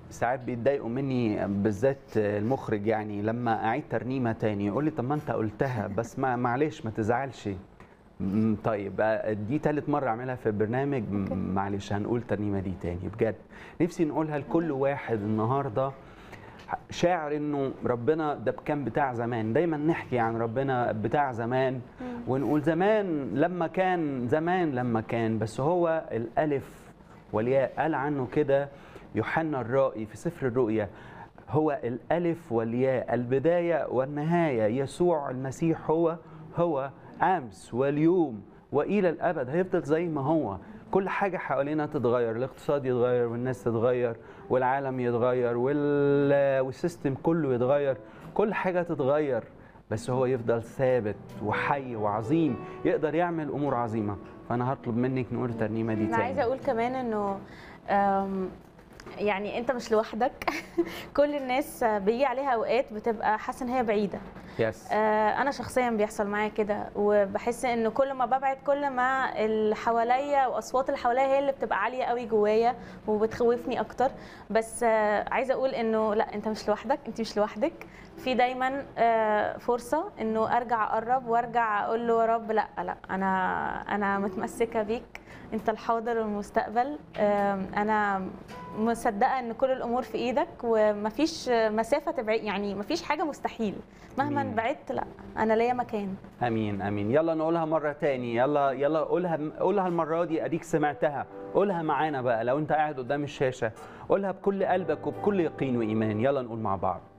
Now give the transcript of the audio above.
ساعات بيتضايقوا مني بالذات المخرج يعني لما اعيد ترنيمه تاني يقول لي طب ما انت قلتها بس ما معلش ما تزعلش م، طيب آه، دي تالت مرة أعملها في البرنامج م، معلش هنقول ترنيمة دي تاني بجد نفسي نقولها لكل واحد النهاردة شاعر انه ربنا ده كان بتاع زمان دايما نحكي عن ربنا بتاع زمان ونقول زمان لما كان زمان لما كان بس هو الالف والياء قال عنه كده يوحنا الرائي في سفر الرؤيا هو الالف والياء البدايه والنهايه يسوع المسيح هو هو امس واليوم والى الابد هيفضل زي ما هو كل حاجه حوالينا تتغير الاقتصاد يتغير والناس تتغير والعالم يتغير وال... والسيستم كله يتغير كل حاجه تتغير بس هو يفضل ثابت وحي وعظيم يقدر يعمل امور عظيمه فانا هطلب منك نقول الترنيمه دي انا تاني عايزه اقول كمان انه أم، يعني انت مش لوحدك كل الناس بيجي عليها اوقات بتبقى حاسه ان هي بعيده يس آه، انا شخصيا بيحصل معايا كده وبحس ان كل ما ببعد كل ما اللي حواليا واصوات اللي حواليا هي اللي بتبقى عاليه قوي جوايا وبتخوفني اكتر بس آه، عايزه اقول انه لا انت مش لوحدك انت مش لوحدك في دايما آه، فرصه انه ارجع اقرب وارجع اقول له يا رب لا لا انا انا متمسكه بيك انت الحاضر والمستقبل آم، انا مصدقه ان كل الامور في ايدك ومفيش مسافه تبعد يعني مفيش حاجه مستحيل مهما مين؟ بعدت لا انا ليا مكان امين امين يلا نقولها مره تاني يلا يلا قولها قولها المره دي اديك سمعتها قولها معانا بقى لو انت قاعد قدام الشاشه قولها بكل قلبك وبكل يقين وايمان يلا نقول مع بعض